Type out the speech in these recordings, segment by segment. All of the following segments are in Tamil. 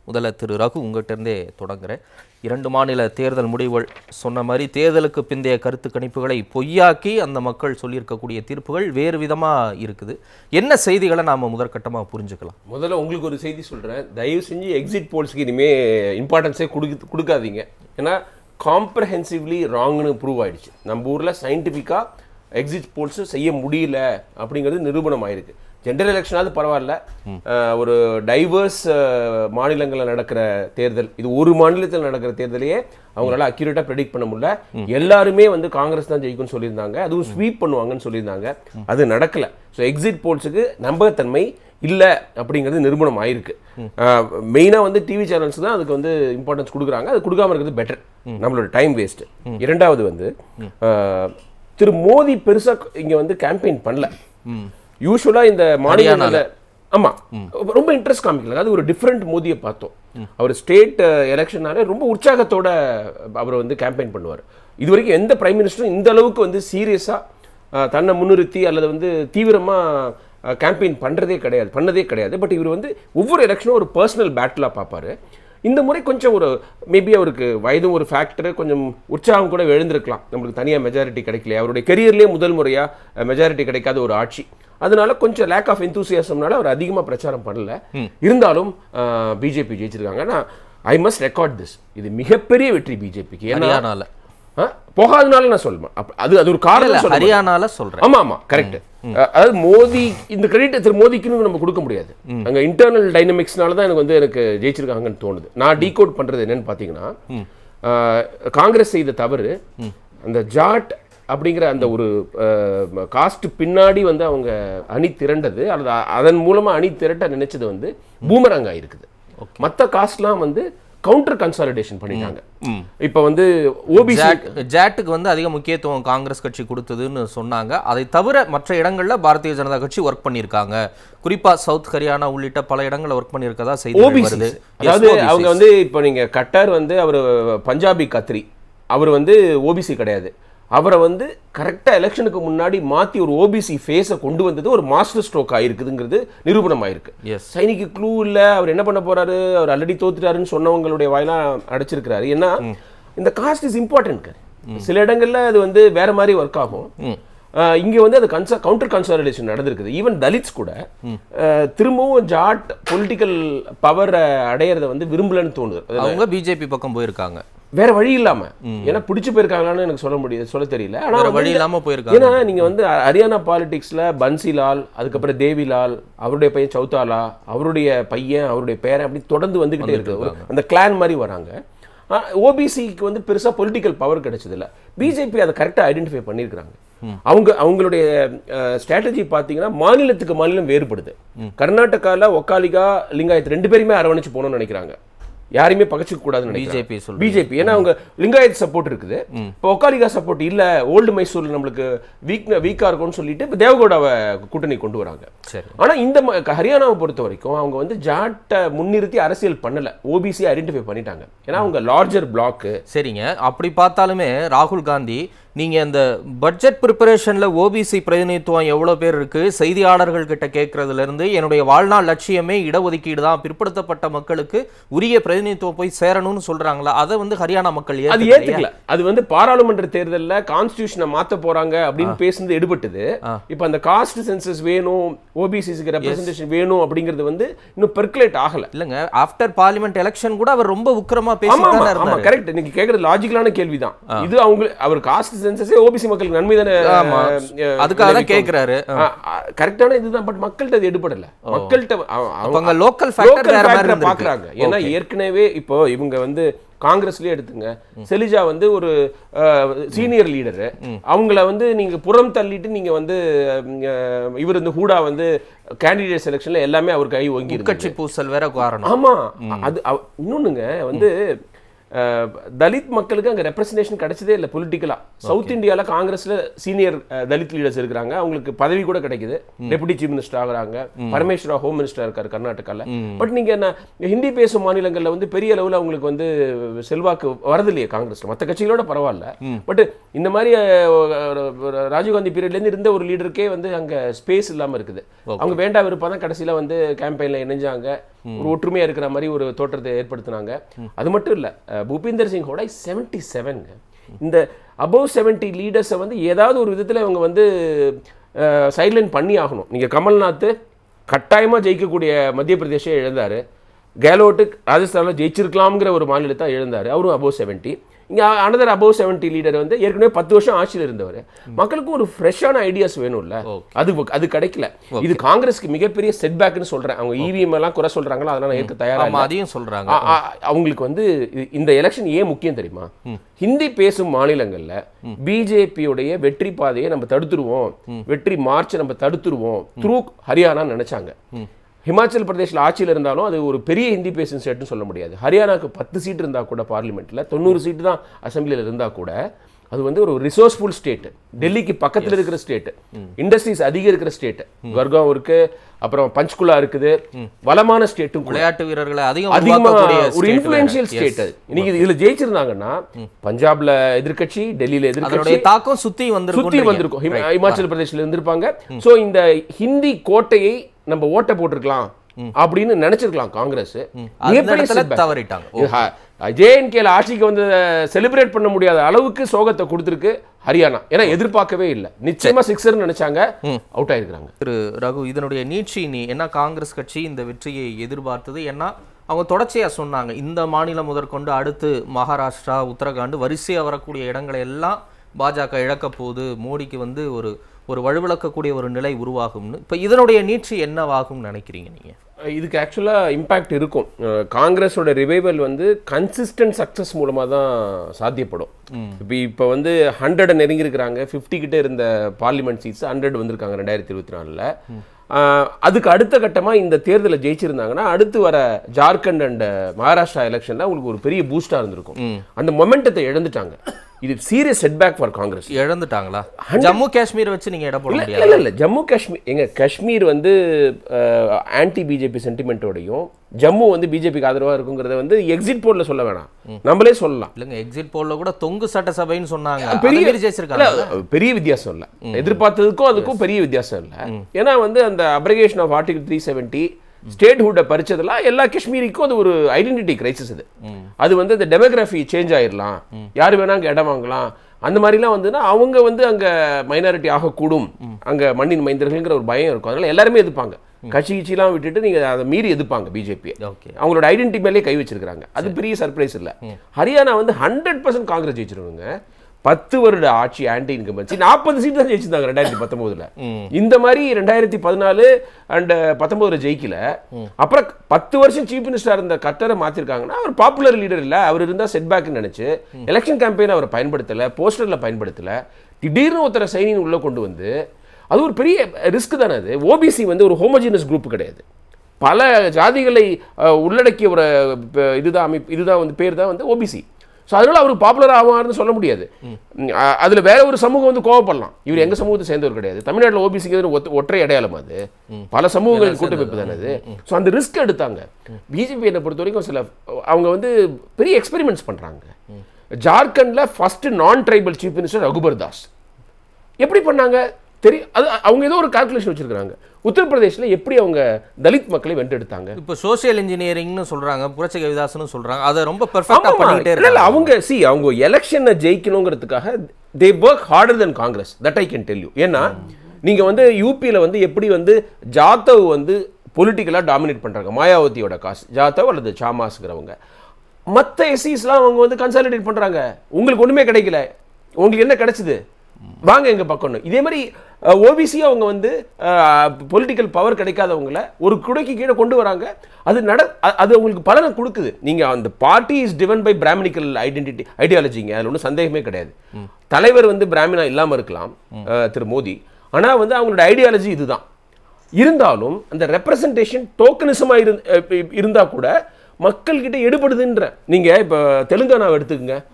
முதல்ல திரு ரகு உங்ககிட்ட இருந்தே தொடங்குறேன் இரண்டு மாநில தேர்தல் முடிவுகள் சொன்ன மாதிரி தேர்தலுக்கு பிந்தைய கருத்து கணிப்புகளை பொய்யாக்கி அந்த மக்கள் சொல்லியிருக்கக்கூடிய தீர்ப்புகள் வேறு விதமா இருக்குது என்ன செய்திகளை நாம முதற்கட்டமா புரிஞ்சுக்கலாம் முதல்ல உங்களுக்கு ஒரு செய்தி சொல்றேன் தயவு செஞ்சு எக்ஸிட் போல்ஸ்க்கு இனிமே இம்பார்ட்டன்ஸே கொடுக்க கொடுக்காதீங்க ஏன்னா காம்ப்ரஹென்சிவ்லி ராங்னு ப்ரூவ் ஆயிடுச்சு நம்ம ஊர்ல சயின்டிஃபிக்கா எக்ஸிட் போல்ஸ் செய்ய முடியல அப்படிங்கிறது நிரூபணம் ஆயிருக்கு ஜென்ரல் எலெக்ஷனாவது பரவாயில்ல அஹ், ஒரு டைவர்ஸ் மாநிலங்களில் நடக்கிற தேர்தல் இது ஒரு மாநிலத்தில் நடக்கிற தேர்தலையே அவங்களால அக்யூரேட்டா ப்ரெடிக்ட் பண்ண முடியல எல்லாருமே வந்து காங்கிரஸ் தான் ஜெயிக்கும்னு சொல்லியிருந்தாங்க அதுவும் ஸ்வீப் பண்ணுவாங்கன்னு சொல்லியிருந்தாங்க அது நடக்கல ஸோ எக்ஸிட் போல்ஸுக்கு நம்பகத்தன்மை இல்ல அப்படிங்கிறது நிரூபணம் ஆயிருக்கு மெயினா வந்து டிவி சேனல்ஸ் தான் அதுக்கு வந்து இம்பார்ட்டன்ஸ் கொடுக்குறாங்க அது கொடுக்காம இருக்கிறது பெட்டர் நம்மளோட டைம் வேஸ்ட் இரண்டாவது வந்து அஹ், திரு மோடி பெருசா இங்க வந்து கேம்பெயின் பண்ணல யூஸ்வலா இந்த மாநிலங்கள்ல ஆமா ரொம்ப இன்ட்ரெஸ்ட் காமிக்கல அதாவது ஒரு டிஃப்ரெண்ட் மோதியை பார்த்தோம் அவர் ஸ்டேட் எலெக்ஷனாலே ரொம்ப உற்சாகத்தோட அவர் வந்து கேம்பெயின் பண்ணுவார் இது வரைக்கும் எந்த பிரைம் மினிஸ்டரும் இந்த அளவுக்கு வந்து சீரியஸா தன்னை முன்னிறுத்தி அல்லது வந்து தீவிரமா கேம்பெயின் பண்றதே கிடையாது பண்ணதே கிடையாது பட் இவர் வந்து ஒவ்வொரு எலெக்ஷனும் ஒரு பர்சனல் பேட்டிலாக பார்ப்பாரு இந்த முறை கொஞ்சம் ஒரு மேபி அவருக்கு வயதும் ஒரு ஃபேக்டர் கொஞ்சம் உற்சாகம் கூட எழுந்திருக்கலாம் நம்மளுக்கு தனியாக மெஜாரிட்டி கிடைக்கல அவருடைய கெரியர்லேயே முதல் முறையாக மெஜாரிட்டி கிடைக்காத ஒரு ஆட்சி அதனால கொஞ்சம் லேக் ஆஃப் எந்தூசியாசம்னால அவர் அதிகமாக பிரச்சாரம் பண்ணல இருந்தாலும் பிஜேபி ஜெயிச்சிருக்காங்க நான் ஐ மஸ்ட் ரெக்கார்ட் திஸ் இது மிகப்பெரிய வெற்றி பிஜேபிக்கு ஏன்னா ஹரியானால ஆ, போகாதனால நான் சொல்லுவேன் அப்ப அது அது ஒரு காரணம் சொல்ல ஹரியானால சொல்றேன் ஆமா ஆமா கரெக்ட் அதாவது மோடி இந்த கிரெடிட் திரு மோடிக்குன்னு நம்ம கொடுக்க முடியாது அங்க இன்டர்னல் டைனமிக்ஸ்னால தான் எனக்கு வந்து எனக்கு ஜெயிச்சிருக்காங்கன்னு தோணுது நான் டீகோட் பண்றது என்னன்னு பாத்தீங்கன்னா அஹ், காங்கிரஸ் செய்த தவறு அந்த ஜாட் அப்படிங்கிற அந்த ஒரு காஸ்ட் பின்னாடி வந்து அவங்க அணி திரண்டது அல்லது அ- அதன் மூலமா அணி திரட்ட நினைச்சது வந்து பூமரங்க இருக்குது மத்த காஸ்ட்லாம் வந்து கவுண்டர் கன்சாலிடேஷன் பண்ணிட்டாங்க இப்போ வந்து ஓபிசி ஜாட் ஜாட்டுக்கு வந்து அதிக முக்கியத்துவம் காங்கிரஸ் கட்சி கொடுத்ததுன்னு சொன்னாங்க அதை தவிர மற்ற இடங்கள்ல பாரதிய ஜனதா கட்சி ஒர்க் பண்ணியிருக்காங்க குறிப்பா சவுத் ஹரியானா உள்ளிட்ட பல இடங்கள்ல ஒர்க் பண்ணியிருக்கதா செய்தி ஓபிசி வருது அதாவது அவங்க வந்து இப்போ நீங்க கட்டார் வந்து அவர் பஞ்சாபி கத்ரி அவர் வந்து ஓபிசி கிடையாது அவரை வந்து கரெக்டா எலெக்ஷனுக்கு முன்னாடி மாத்தி ஒரு ஓபிசி ஃபேஸை கொண்டு வந்தது ஒரு மாஸ்டர் ஸ்ட்ரோக் ஆயிருக்குதுங்கிறது நிரூபணம் ஆயிருக்கு Yes. சைனிக்கு க்ளூ இல்ல அவர் என்ன பண்ண போறாரு அவர் ஆல்ரெடி தோத்துட்டாருன்னு சொன்னவங்களுடைய வாயெல்லாம் அடைச்சிருக்கிறாரு ஏன்னா இந்த காஸ்ட் இஸ் இம்பார்ட்டன்ட் சில இடங்கள்ல அது வந்து வேற மாதிரி ஒர்க் ஆகும் அஹ் இங்க வந்து அது கன்சா கவுண்டர் கன்சாலிடேஷன் நடந்திருக்குது ஈவன் தலித்ஸ் கூட அஹ் திரும்பவும் ஜாட் பொலிட்டிக்கல் பவர் அடையறத வந்து விரும்பலன்னு தோணுது அது அவங்க பிஜேபி பக்கம் போயிருக்காங்க வேற வழி இல்லாம ஏன்னா பிடிச்சு போயிருக்காங்களான்னு எனக்கு சொல்ல முடியாது சொல்ல தெரியல ஆனா வேற வந்து- வழி இல்லாம போயிருக்காங்க ஏன்னா நீங்க வந்து அ- ஹரியானா பாலிடிக்ஸ்ல பன்சிலால் அதுக்கப்புறம் தேவிலால் அவருடைய பையன் சௌதாலா அவருடைய பையன் அவருடைய பேரன் அப்படி தொடர்ந்து வந்துகிட்டே இருக்கு ஒரு- அந்த கிளான் மாதிரி வராங்க ஓபிசிக்கு வந்து பெருசா பொலிட்டிக்கல் பவர் கிடைச்சது இல்ல பிஜேபி அதை கரெக்டா ஐடென்டிஃபை பண்ணியிருக்காங்க அவங்க அவங்களுடைய ஸ்ட்ராட்டஜி பார்த்தீங்கன்னா மாநிலத்துக்கு மாநிலம் வேறுபடுது கர்நாடகால ஒக்காலிகா லிங்காயத் ரெண்டு பேருமே அரவணைச்சு போகணும்னு நினைக்கிறாங்க யாரையுமே பகச்சிக்க கூடாதுன்னு நினைக்கிறாங்க பிஜேபி சொல்றீங்க பிஜேபி ஏன்னா அவங்க லிங்காயத் சப்போர்ட் இருக்குது இப்போ ஒக்காலிகா சப்போர்ட் இல்ல ஓல்டு மைசூர்ல நம்மளுக்கு வீக் வீக்கா இருக்கும்னு சொல்லிட்டு இப்போ தேவகவுடாவை கூட்டணி கொண்டு வராங்க சரி ஆனா இந்த ம- ஹரியானாவை பொறுத்த வரைக்கும் அவங்க வந்து ஜாட்டை முன்னிறுத்தி அரசியல் பண்ணல ஓபிசி ஐடென்டிஃபை பண்ணிட்டாங்க ஏன்னா அவங்க லார்ஜர் பிளாக் சரிங்க அப்படி பார்த்தாலுமே ராகுல் காந்தி நீங்க இந்த பட்ஜெட் ப்ரிப்பரேஷன்ல ஓபிசி பிரதிநிதித்துவம் எவ்வளவு பேர் இருக்கு செய்தியாளர்கள் கிட்ட கேட்கறதுல இருந்து என்னுடைய வாழ்நாள் லட்சியமே இடஒதுக்கீடு தான் பிற்படுத்தப்பட்ட மக்களுக்கு உரிய பிரதிநிதித்துவம் போய் சேரணும்னு சொல்றாங்களா அதை வந்து ஹரியானா மக்கள் அது ஏத்துக்கலையா? ஏத்துக்கல அது வந்து பாராளுமன்ற தேர்தல்ல கான்ஸ்டியூஷனை மாத்த போறாங்க அப்படின்னு பேசுனது எடுபட்டது இப்ப அந்த காஸ்ட் சென்சஸ் வேணும் ஓபிசிக்கு ரெப்ரசன்டேஷன் வேணும் அப்படிங்கிறது வந்து இன்னும் பெர்குலேட் ஆகல இல்லங்க ஆஃப்டர் பார்லிமெண்ட் எலெக்ஷன் கூட அவர் ரொம்ப உக்கிரமா ஆமா பேசிட்டு ஆமா தானே ஆமா இருந்தாரு கரெக்ட் நீங்க கேக்குறது லாஜிக்கலான கேள்விதான் இது அவங்க அவர் காஸ்ட் சென்சஸே ஓபிசி மக்களுக்கு நன்மை தானே ஆமா. அஹ், அதுக்காக தான் விளைவிக்கும். கேக்குறாரு ஆ, ஆ, கரெக்டான இதுதான் பட் மக்கள்கிட்ட அது எடுபடல மக்கள்கிட்ட அவ- அவ- அப்ப அங்க local factor local வேற மாதிரி factor-அ இருந்திருக்கு. பாக்குறாங்க ஏன்னா ஏற்கனவே இப்போ இவங்க வந்து காங்கிரஸ்லயே எடுத்துங்க செலிஜா வந்து ஒரு சீனியர் லீடர் அவங்கள வந்து நீங்க புறம் தள்ளிட்டு நீங்க வந்து அஹ், இவர் இந்த ஹூடா வந்து கேண்டிடேட் செலெக்ஷன்ல எல்லாமே அவர் கை ஒங்கி இருக்கு கட்சி பூசல் வேற காரணம் ஆமா அது அவ- இன்னொன்னுங்க வந்து அஹ், தலித் மக்களுக்கு அங்க ரெப்ரசன்டேஷன் கிடைச்சதே இல்ல பொலிட்டிக்கலா சவுத் இந்தியால காங்கிரஸ்ல சீனியர் தலித் லீடர்ஸ் இருக்கிறாங்க அவங்களுக்கு பதவி கூட கிடைக்குது டெபுட்டி சீஃப் மினிஸ்டர் ஆகுறாங்க பரமேஸ்வரா ஹோம் மினிஸ்டர் இருக்காரு கர்நாடகால பட் நீங்க என்ன ஹிந்தி பேசும் மாநிலங்கள்ல வந்து பெரிய அளவுல அவங்களுக்கு வந்து செல்வாக்கு வரது இல்லையே காங்கிரஸ்ல மற்ற கட்சிகளோட பரவாயில்ல பட் இந்த மாதிரி அஹ், ஒரு- ஒரு ராஜீவ்காந்தி பீரியட்ல இருந்து இருந்த ஒரு லீடருக்கே வந்து அங்க ஸ்பேஸ் இல்லாம இருக்குது அவங்க வேண்டா விருப்பம் தான் கடைசியில வந்து கேம்பெயின்ல இணைஞ்சாங்க ஒரு ஒற்றுமையா இருக்கிற மாதிரி ஒரு தோற்றத்தை ஏற்படுத்தினாங்க அது மட்டும் இல்ல அஹ், பூபீந்தர் சிங் ஹோடா செவன்டி செவன்ங்க இந்த அபவ் செவன்டி லீடர்ஸை வந்து ஏதாவது ஒரு விதத்துல இவங்க வந்து சைட்லைன் பண்ணி ஆகணும் நீங்க கமல்நாத் கட்டாயமா ஜெயிக்கக்கூடிய மத்திய பிரதேசே இழந்தாரு கேலோட்டு ராஜஸ்தானில் ஜெயிச்சிருக்கலாம்ங்கிற ஒரு மாநிலத்தை இழந்தாரு அவரும் அபவ் செவன்ட்டி இங்க அனதர் அபவ் செவன்ட்டி லீடர் வந்து ஏற்கனவே பத்து வருஷம் ஆட்சியில் இருந்தவர் மக்களுக்கும் ஒரு ஃப்ரெஷ்ஷான ஐடியாஸ் வேணும்ல அது அது கிடைக்கல இது காங்கிரஸ்க்கு மிகப்பெரிய செட்பேக்னு சொல்றேன் அவங்க இவிஎம் எல்லாம் குறை சொல்றாங்களோ அதெல்லாம் நான் ஏற்க தயாரா ஆமா அதையும் சொல்றாங்க ஆ, ஆ, அவங்களுக்கு வந்து இது- இந்த எலெக்ஷன் ஏன் முக்கியம் தெரியுமா ஹிந்தி பேசும் மாநிலங்கள்ல பிஜேபியுடைய வெற்றி பாதையை நம்ம தடுத்துருவோம் வெற்றி மார்ச் நம்ம தடுத்துருவோம் த்ரூ ஹரியானா நினைச்சாங்க ஹிமாச்சல் பிரதேஷ்ல ஆட்சியில் இருந்தாலும் அது ஒரு பெரிய ஹிந்தி பேசும் ஸ்டேட்னு சொல்ல முடியாது ஹரியானாக்கு பத்து சீட் இருந்தா கூட பார்லிமெண்ட்ல தொண்ணூறு சீட்டு தான் அசம்பிளியில் இருந்தா கூட அது வந்து ஒரு ரிசோர்ஸ்ஃபுல் ஸ்டேட் டெல்லிக்கு பக்கத்துல இருக்கிற ஸ்டேட் இண்டஸ்ட்ரீஸ் அதிகம் இருக்கிற ஸ்டேட் வர்க்கம் இருக்கு அப்புறம் பஞ்ச்குலா இருக்குது வளமான ஸ்டேட்டும் கூட விளையாட்டு வீரர்களை அதிகம் அதிகமா உருவாக்கக்கூடிய ஒரு state இன்ஃபுளுன்ஷியல் வேற. State Yes. அது இன்னைக்கு இதுல ஜெயிச்சிருந்தாங்கன்னா பஞ்சாப்ல எதிர்க்கட்சி டெல்லியில அதனுடைய எதிர்க்கட்சி தாக்கம் சுத்தி வந்திருக்கும் சுத்தி வந்திருக்கும் ஹிம- இமாச்சல பிரதேஷ்ல இருந்திருப்பாங்க சோ இந்த ஹிந்தி கோட்டையை நம்ம ஓட்ட போட்டிருக்கலாம் அப்படின்னு நினைச்சிருக்கலாம் காங்கிரஸ் அந்த மிகப்பெரிய இடத்துல setback. தவறிட்டாங்க ஓ, இது ஹ- ஜேஎன்கேல ஆட்சிக்கு வந்து செலிப்ரேட் பண்ண முடியாத அளவுக்கு சோகத்தை கொடுத்திருக்கு ஹரியானா ஏன்னா எதிர்பார்க்கவே இல்லை நிச்சயமா சிக்ஸர் நினைச்சாங்க அவுட் ஆயிருக்காங்க திரு ரகு இதனுடைய நீட்சி நீ என்ன காங்கிரஸ் கட்சி இந்த வெற்றியை எதிர்பார்த்தது ஏன்னா அவங்க தொடர்ச்சியா சொன்னாங்க இந்த மாநிலம் முதற்கொண்டு அடுத்து மகாராஷ்டிரா உத்தரகாண்ட் வரிசையா வரக்கூடிய இடங்களை எல்லாம் பாஜக இழக்க போகுது மோடிக்கு வந்து ஒரு ஒரு வலுவிழக்கக்கூடிய ஒரு நிலை உருவாகும்னு இப்ப இதனுடைய நீட்சி என்னவாகும்னு நினைக்கிறீங்க நீங்க இதுக்கு ஆக்சுவலாக இம்பாக்ட் இருக்கும் அஹ் காங்கிரஸோட ரிவைவல் வந்து கன்சிஸ்டன்ட் சக்ஸஸ் மூலமாக தான் சாத்தியப்படும் இப்போ இப்போ வந்து ஹண்ட்ரட் நெருங்கியிருக்கிறாங்க ஃபிஃப்டி கிட்ட இருந்த பார்லிமெண்ட் சீட்ஸ் ஹண்ட்ரட் வந்திருக்காங்க ரெண்டாயிரத்தி இருபத்தி நாலில் அதுக்கு அடுத்த கட்டமாக இந்த தேர்தலை ஜெயிச்சிருந்தாங்கன்னா அடுத்து வர ஜார்க்கண்ட் அண்ட் மகாராஷ்டிரா எலெக்ஷனில் அவங்களுக்கு ஒரு பெரிய பூஸ்டாக இருந்திருக்கும் அந்த மொமெண்டத்தை இழந்துட்டாங்க இது சீரியஸ் செட்பேக் ஃபார் காங்கிரஸ் இழந்துட்டாங்களா ஜம்மு காஷ்மீர் வச்சு நீங்க இட போட இல்ல முடியாது இல்ல இல்ல ஜம்மு காஷ்மீர் எங்க காஷ்மீர் வந்து ஆன்டி பிஜேபி சென்டிமெண்ட்டோடையும் ஜம்மு வந்து பிஜேபிக்கு ஆதரவா இருக்குங்கிறத வந்து எக்ஸிட் போல்ல சொல்ல வேணாம் நம்மளே சொல்லலாம் இல்லைங்க எக்ஸிட் போல்ல கூட தொங்கு சட்டசபைன்னு சொன்னாங்க பெரிய பெரிய ஜெயிச்சிருக்காங்க இல்ல, பெரிய வித்தியாசம் இல்ல எதிர்பார்த்ததுக்கும் அதுக்கும் பெரிய வித்தியாசம் இல்ல ஏன்னா வந்து அந்த abrogation of article three seventy ஸ்டேட் ஹுட்டை பறிச்சதுல எல்லா காஷ்மீரிக்கும் அது ஒரு ஐடென்டிட்டி கிரைசிஸ் அது அது வந்து இந்த டெமோகிராஃபி சேஞ்ச் ஆயிரலாம் யார் வேணா அங்க இடம் வாங்கலாம் அந்த மாதிரிலாம் வந்துன்னா அவங்க வந்து அங்க மைனாரிட்டி ஆகக்கூடும் அங்க மண்ணின் மைந்தர்கள்ங்கிற ஒரு பயம் இருக்கும் அதனால எல்லாருமே எதிர்ப்பாங்க கட்சி கிச்சிலாம் விட்டுட்டு நீங்க அதை மீறி எதிர்ப்பாங்க பிஜேபி ஓகே அவங்களோட ஐடென்டிட்டி மேலே கை வச்சிருக்காங்க அது பெரிய சர்ப்ரைஸ் இல்ல ஹரியானா வந்து ஹண்ட்ரட் பர்சன்ட் காங்கிரஸ் ஜெயிச்சிருவாங்க பத்து வருட ஆட்சி ஆன்டி இன்கம்பன்சி நாற்பது சீட் தான் ஜெயிச்சிருந்தாங்க ரெண்டாயிரத்தி பத்தொன்பதுல இந்த மாதிரி ரெண்டாயிரத்தி பதினாலு அண்ட் பத்தொன்பதுல ஜெயிக்கல அப்புறம் பத்து வருஷம் சீஃப் மினிஸ்டர் இருந்த கட்டரை மாத்திருக்காங்கன்னா அவர் பாப்புலர் லீடர் இல்ல அவர் இருந்தா செட்பேக்னு நினைச்சு எலெக்ஷன் கேம்பெயின் அவர் பயன்படுத்தல போஸ்டர்ல பயன்படுத்தல திடீர்னு ஒருத்தரை சைனின் உள்ள கொண்டு வந்து அது ஒரு பெரிய ரிஸ்க் தானே அது ஓபிசி வந்து ஒரு ஹோமோஜினஸ் குரூப் கிடையாது பல ஜாதிகளை அஹ், உள்ளடக்கிய ஒரு ப- இதுதான் அமைப்பு இதுதான் வந்து பேர் தான் வந்து ஓபிசி ஸோ அதனால அவர் பாப்புலர் ஆவார்னு சொல்ல முடியாது ம், அ- அதுல வேற ஒரு சமூகம் வந்து கோவப்படலாம் இவர் எங்க சமூகத்தை சேர்ந்தவர் கிடையாது தமிழ்நாட்டில் ஓபிசிங்கிறது ஒத்த- ஒற்றை அடையாளம் அது பல சமூகங்களின் கூட்டமைப்பு தானே அது ஸோ அந்த ரிஸ்க் எடுத்தாங்க பிஜேபி என்னை பொறுத்த வரைக்கும் சில அவங்க வந்து பெரிய எக்ஸ்பெரிமெண்ட்ஸ் பண்றாங்க ஜார்க்கண்ட்ல first non tribal chief minister Raghubar Das எப்படி பண்ணாங்க தெரியும் அது அவங்க ஏதோ ஒரு கால்குலேஷன் வச்சிருக்காங்க உத்தரப்பிரதேஷ்ல எப்படி அவங்க தலித் மக்களை வென்றெடுத்தாங்க இப்போ சோஷியல் இன்ஜினியரிங்னு சொல்றாங்க புரட்சி கவிதாசன் சொல்றாங்க அதை ரொம்ப பெர்ஃபெக்ட்டா ஆமா, பண்ணிட்டே இல்ல, இல்ல, இருக்காங்க அவங்க சி அவங்க எலெக்ஷனை ஜெயிக்கணுங்கிறதுக்காக they work harder than Congress that I can tell you ஏன்னா நீங்க வந்து யூபியில் வந்து எப்படி வந்து ஜாதவ் வந்து பொலிட்டிக்கலாக டாமினேட் பண்றாங்க மாயாவதியோட காசு ஜாதவ் அல்லது சாமாஸ்ங்கிறவங்க மற்ற எஸ்சிஸ்லாம் அவங்க வந்து கன்சாலிடேட் பண்றாங்க உங்களுக்கு ஒண்ணுமே கிடைக்கல உங்களுக்கு என்ன கிடைச்சது வாங்க எங்க பக்கம்னு இதே மாதிரி ஓபிசி அவங்க வந்து பொலிட்டிக்கல் பவர் கிடைக்காதவங்கள ஒரு குடைக்கு கீழே கொண்டு வராங்க அது நட அ- அது அவங்களுக்கு பலனை கொடுக்குது நீங்க அந்த party is driven by Brahminical identity ஐடியாலஜிங்க அதுல ஒன்றும் சந்தேகமே கிடையாது தலைவர் வந்து பிராமினா இல்லாம இருக்கலாம் அஹ், திரு மோடி ஆனா வந்து அவங்களோட ஐடியாலஜி இதுதான் இருந்தாலும் அந்த ரெப்ரசன்டேஷன் டோக்கனிசமாக இரு அஹ் இருந்தா கூட மக்கள்கிட்ட எடுபடுதுன்ற நீங்க இப்போ தெலுங்கானாவை எடுத்துக்கங்க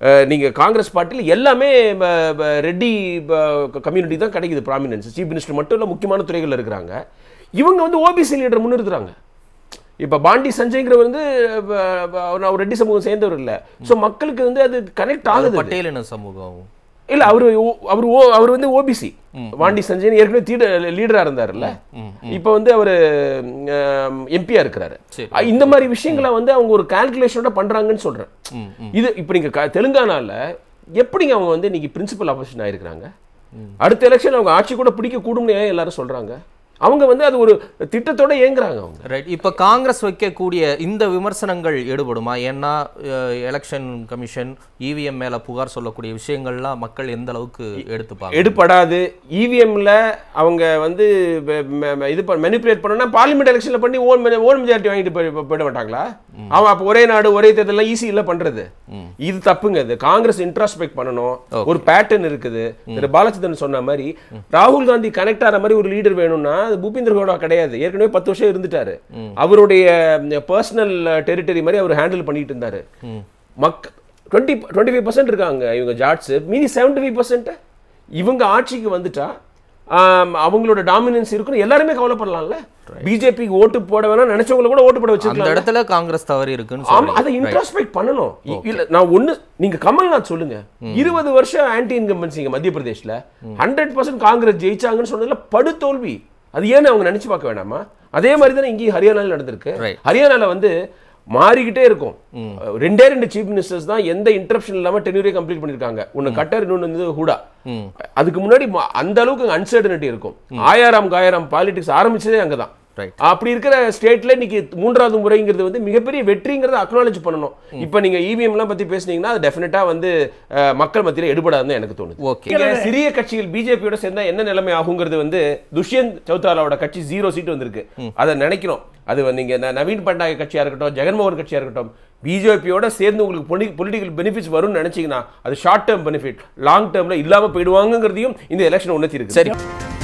அஹ், நீங்க காங்கிரஸ் பார்ட்டியில் எல்லாமே ப- ப- ரெட்டி கம்யூனிட்டி தான் கிடைக்குது ப்ராமினன்ஸ் சீஃப் மினிஸ்டர் மட்டும் இல்லை முக்கியமான துறைகளில் இருக்கிறாங்க இவங்க வந்து ஓபிசி லீடர் முன்னிறுத்துறாங்க இப்போ பாண்டி சஞ்சய்ங்கிறவர் வந்து ப- ப- அவர் அவர் ரெட்டி சமூகம் சேர்ந்தவர் இல்லை ஸோ மக்களுக்கு வந்து அது கனெக்ட் அது ஆகுது பட்டேலின சமூகம் இல்ல அவரு ஓ- அவர் ஓ அவர் வந்து ஓபிசி வாண்டி சஞ்சய் ஏற்கனவே தீட லீடரா இருந்தாருல்ல இப்போ வந்து அவர் எம்பியா இருக்கிறாரு சரி. அ, இந்த மாதிரி விஷயங்களை வந்து அவங்க ஒரு கால்குலேஷனோட பண்றாங்கன்னு சொல்றேன் ம், இது இப்போ நீங்க க- தெலுங்கானால எப்படிங்க அவங்க வந்து இன்னைக்கு பிரின்சிபல் ஆப்போசிஷன் ஆயிருக்கிறாங்க அடுத்த எலெக்ஷன் அவங்க ஆட்சி கூட பிடிக்க கூடும்னு ஏன் எல்லாரும் சொல்றாங்க அவங்க வந்து அது ஒரு திட்டத்தோட ஏங்குறாங்க அவங்க ரைட் இப்போ காங்கிரஸ் வைக்கக்கூடிய இந்த விமர்சனங்கள் எடுபடுமா ஏன்னா எலெக்ஷன் கமிஷன் இவிஎம் மேல புகார் சொல்லக்கூடிய விஷயங்கள்லாம் மக்கள் எந்த அளவுக்கு எடுத்துப்பாங்க எடுபடாது இவிஎம்ல அவங்க வந்து வ- ம- ம- இது மெனிப்புலேட் பண்ணனா பார்லிமெண்ட் எலெக்ஷன்ல பண்ணி ஓன் ஓன் மெஜாரிட்டி வாங்கிட்டு போய் போய்- போயிட மாட்டாங்களா அவன் அப்போ ஒரே நாடு ஒரே தேர்தல் ஈஸி இல்ல பண்றது இது தப்புங்க இது காங்கிரஸ் இன்ட்ராஸ்பெக்ட் பண்ணணும் ஒரு பேட்டர்ன் இருக்குது திரு பாலச்சந்திரன் சொன்ன மாதிரி ராகுல் காந்தி கனெக்ட் ஆகிற மாதிரி ஒரு லீடர் வேணும்னா அது பூபேந்தர் கவுடா கிடையாது ஏற்கனவே பத்து வருஷம் இருந்துட்டாரு அவருடைய பர்சனல் டெரிட்டரி மாதிரி அவர் ஹேண்டில் பண்ணிட்டு இருந்தாரு மக் டுவெண்ட்டி டுவெண்ட்டி ஃபைவ் பர்சன்ட் இருக்காங்க இவங்க ஜாட்ஸ் மீதி செவன்டி ஃபைவ் பர்சன்ட் இவங்க ஆட்சிக்கு வந்துட்டா ஆம், அவங்களோட டாமினன்ஸ் இருக்குன்னு எல்லாருமே கவலைப்படலாம்ல பிஜேபி ஓட்டு போட வேணாம் நினைச்சவங்கள கூட ஓட்டு போட அந்த வச்சிருக்கலாம் இடத்துல காங்கிரஸ் தவறு இருக்குன்னு ஆமா சொல்றீங்க அதை இன்ட்ராஸ்பெக்ட் பண்ணணும் இ- இல்ல நான் ஒண்ணு நீங்க கமல்நாத் சொல்லுங்க இருபது வருஷம் ஆன்டி இன்கம்பன்சிங்க மத்திய பிரதேஷ்ல ஹண்ட்ரட் பர்சன்ட் காங்கிரஸ் ஜெயிச்சாங்கன்னு சொன்னதுல படு தோல்வி அது ஏன்னு அவங்க நினைச்சு பார்க்க வேணாமா அதே மாதிரி தானே இங்கேயும் ஹரியானால நடந்திருக்கு Right. ஹரியானால வந்து மாறிக்கிட்டே இருக்கும் ரெண்டே ரெண்டு சீஃப் மினிஸ்டர்ஸ் தான் எந்த இன்டரப்ஷன் இல்லாம டென்யூரே கம்ப்ளீட் பண்ணிருக்காங்க ஒன்னு கட்டர் இன்னொன்னு வந்து ஹூடா ம். அதுக்கு முன்னாடி ம- அந்த அளவுக்கு அன்சர்டனிட்டி இருக்கும் ஆயாராம் காயாராம் பாலிடிக்ஸ் ஆரம்பிச்சதே அங்கதான் ரைட் அப்படி இருக்கிற ஸ்டேட்ல இன்னைக்கு மூன்றாவது முறைங்கிறது வந்து மிகப்பெரிய வெற்றிங்கிறத அக்னாலேஜ் பண்ணணும் இப்போ நீங்க இவிஎம் எல்லாம் பத்தி பேசுனீங்கன்னா அது டெஃபினட்டா வந்து அஹ், மக்கள் மத்தியில எடுபடாதுன்னு எனக்கு தோணுது ஓகே இங்க சிறிய கட்சிகள் பிஜேபியோட சேர்ந்தா என்ன நிலைமை ஆகுங்கிறது வந்து துஷ்யந்த் சௌதாலாவோட கட்சி ஜீரோ சீட் வந்திருக்கு அதை நினைக்கிறோம் அது வந்து நீங்க ந- நவீன் பட்நாயக் கட்சியா இருக்கட்டும் ஜெகன்மோகன் கட்சியா இருக்கட்டும் பிஜேபியோட சேர்ந்து உங்களுக்கு பொலிட்டிக்கல் பெனிஃபிட்ஸ் வரும்னு நினைச்சீங்கன்னா அது ஷார்ட் டேர்ம் பெனிஃபிட் லாங் டேர்ம்ல இல்லாம போயிடுவாங்கங்கிறதையும் இந்த எலெக்ஷன் உணர்த்தி இருக்கு சரி